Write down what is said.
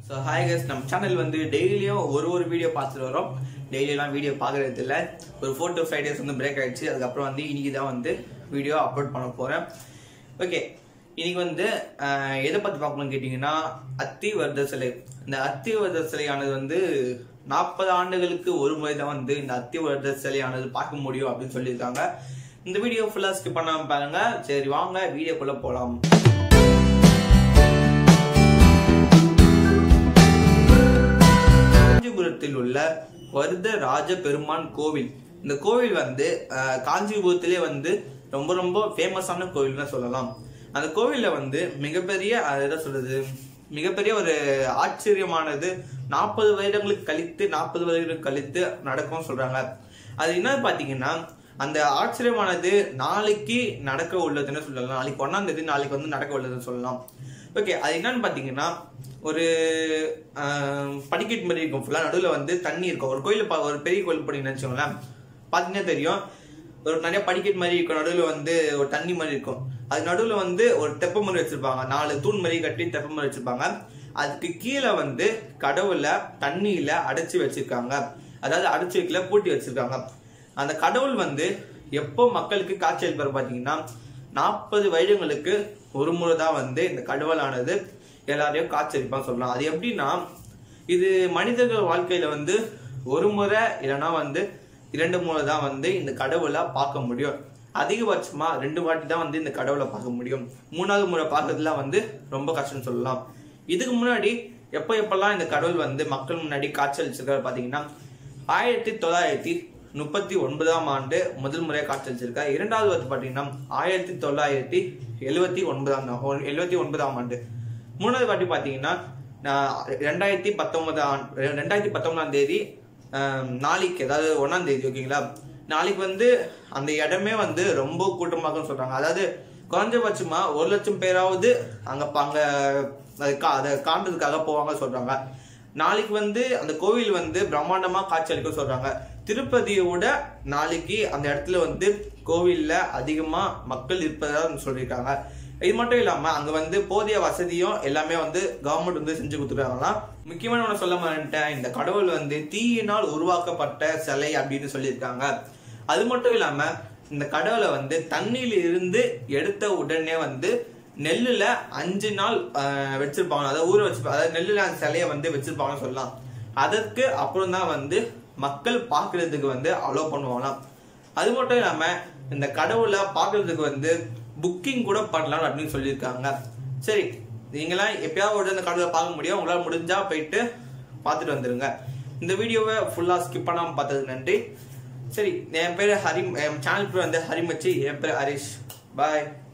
so hi கஸ் நம்ம channel வந்து டெய்லியும் ஒரு ஒரு வீடியோ பார்த்துட்டு வரோம் டெய்லியெல்லாம் வீடியோ பார்க்கறது இல்லை ஒரு ஃபோர் டு ஃபைவ் டேஸ் வந்து பிரேக் ஆயிடுச்சு அதுக்கப்புறம் வந்து இன்னைக்கு தான் வந்து வீடியோ அப்லோட் பண்ண போகிறேன் ஓகே இன்னைக்கு வந்து ஆஹ், எதை பற்றி பார்க்கணும்னு கேட்டிங்கன்னா அத்தி வர்த சிலை இந்த அத்தி வர்த சிலையானது வந்து நாற்பது ஆண்டுகளுக்கு ஒரு முறை தான் வந்து இந்த அத்தி வர்த சிலையானது பார்க்க முடியும் அப்படின்னு சொல்லியிருக்காங்க இந்த வீடியோ ஃபுல்லாக ஸ்கிப் பண்ணாமல் பாருங்க சரி வாங்க வீடியோக்குள்ளே போகலாம் காஞ்சிபுரத்தில் உள்ள வருத ராஜ பெருமான் கோவில் இந்த கோவில் வந்து அஹ், காஞ்சிபுரத்திலே வந்து ரொம்ப ரொம்ப ஃபேமஸான கோவில்னு சொல்லலாம் அந்த கோவில்ல வந்து மிகப்பெரிய அது என்ன சொல்றது மிகப்பெரிய ஒரு ஆச்சரியமானது நாற்பது வருடங்களுக்கு கழித்து நாற்பது வருடங்களுக்கு கழித்து நடக்கும் சொல்றாங்க அது என்ன பாத்தீங்கன்னா அந்த ஆச்சரியமானது நாளைக்கு நடக்க உள்ளதுன்னு சொல்லலாம் நாளைக்கு ஒன்னாம் தேதி நாளைக்கு வந்து நடக்க உள்ளதுன்னு சொல்லலாம் ஓகே அது என்னன்னு பாத்தீங்கன்னா ஒரு ஆஹ், படிக்கட்டு மாதிரி இருக்கும் ஃபுல்லா நடுவில் வந்து தண்ணி இருக்கும் ஒரு கோயில் ஒரு பெரிய கோயில் போனீங்கன்னு வச்சுக்கோங்களேன் பார்த்தீங்கன்னா தெரியும் ஒரு நிறைய படிக்கட்டு மாதிரி இருக்கும் நடுவில் வந்து ஒரு தண்ணி மாதிரி இருக்கும் அது நடுவில் வந்து ஒரு தெப்ப மாதிரி வச்சிருப்பாங்க நாலு தூண் மாதிரி கட்டி தெப்ப மாதிரி வச்சிருப்பாங்க அதுக்கு கீழே வந்து கடவுளை தண்ணியில அடைச்சி வச்சிருக்காங்க அதாவது அடைச்சி வைக்கல பூட்டி வச்சிருக்காங்க அந்த கடவுள் வந்து எப்போ மக்களுக்கு காட்சி அளிப்பார் பார்த்தீங்கன்னா நாற்பது வருடங்களுக்கு ஒரு முறை தான் வந்து இந்த கடவுளானது எல்லாரையும் காட்சி அளிப்பான்னு சொல்லலாம் அது எப்படின்னா இது மனிதர்கள் வாழ்க்கையில வந்து ஒரு முறை இல்லைன்னா வந்து இரண்டு முறை தான் வந்து இந்த கடவுளை பார்க்க முடியும் அதிகபட்சமா ரெண்டு வாட்டி தான் வந்து இந்த கடவுளை பார்க்க முடியும் மூணாவது முறை பார்க்கறதுலாம் வந்து ரொம்ப கஷ்டம்னு சொல்லலாம் இதுக்கு முன்னாடி எப்போ எப்பெல்லாம் இந்த கடவுள் வந்து மக்கள் முன்னாடி காட்சி அளிச்சிருக்காரு பார்த்தீங்கன்னா ஆயிரத்தி தொள்ளாயிரத்தி முப்பத்தி ஒன்பதாம் ஆண்டு முதல் முறையாக காட்சி அளிச்சிருக்காரு இரண்டாவது வந்து பார்த்தீங்கன்னா ஆயிரத்தி தொள்ளாயிரத்தி எழுவத்தி ஒன்பதாம் எழுவத்தி ஒன்பதாம் ஆண்டு மூணாவது வாட்டி பார்த்தீங்கன்னா நான் ரெண்டாயிரத்தி பத்தொன்பதாம் ரெண்டாயிரத்தி பத்தொன்பதாம் தேதி ஆம், நாளைக்கு அதாவது ஒன்னாம் தேதி ஓகேங்களா நாளைக்கு வந்து அந்த இடமே வந்து ரொம்ப கூட்டமாகும்னு சொல்றாங்க அதாவது குறைஞ்சபட்சமா ஒரு லட்சம் பேராவது அங்க ப- அங்க அதை கா- அதை காண்றதுக்காக போவாங்க சொல்றாங்க நாளைக்கு வந்து அந்த கோவில் வந்து பிரம்மாண்டமா காட்சி அளிக்க சொல்றாங்க திருப்பதியை விட நாளைக்கு அந்த இடத்துல வந்து கோவில்ல அதிகமா மக்கள் இருப்பதா சொல்லியிருக்காங்க இது மட்டும் இல்லாம அங்க வந்து போதிய வசதியும் எல்லாமே வந்து கவர்மெண்ட் வந்து செஞ்சு கொடுத்துருக்காங்களாம் முக்கியமான ஒண்ணு சொல்ல மாட்டேன் இந்த கடவுள் வந்து தீயினால் உருவாக்கப்பட்ட சிலை அப்படின்னு சொல்லியிருக்காங்க அது மட்டும் இல்லாம இந்த கடவுளை வந்து தண்ணியில இருந்து எடுத்த உடனே வந்து நெல்லுல அஞ்சு நாள் ஆஹ், வச்சிருப்பாங்க அதாவது ஊற வச்சிருப்பாங்க அதாவது நெல்லுல அந்த சிலையை வந்து வச்சிருப்பாங்கன்னு சொல்லலாம் அதற்கு அப்புறம் தான் வந்து மக்கள் பார்க்கிறதுக்கு வந்து அலோவ் பண்ணுவாங்களாம் அது மட்டும் இல்லாம இந்த கடவுளை பார்க்கிறதுக்கு வந்து புக்கிங் கூட பண்ணலாம் அப்படின்னு சொல்லியிருக்காங்க சரி நீங்களாம் எப்பயாவது ஒரு இந்த கடவுளை பார்க்க முடியும் உங்களால முடிஞ்சா போயிட்டு பார்த்துட்டு வந்துருங்க இந்த வீடியோவை ஃபுல்லா ஸ்கிப் பண்ணாம பார்த்ததுக்கு நன்றி சரி என் பேர் ஹரி என் சேனல் பேர் வந்து ஹரிமச்சி என் பேர் ஹரிஷ் பாய்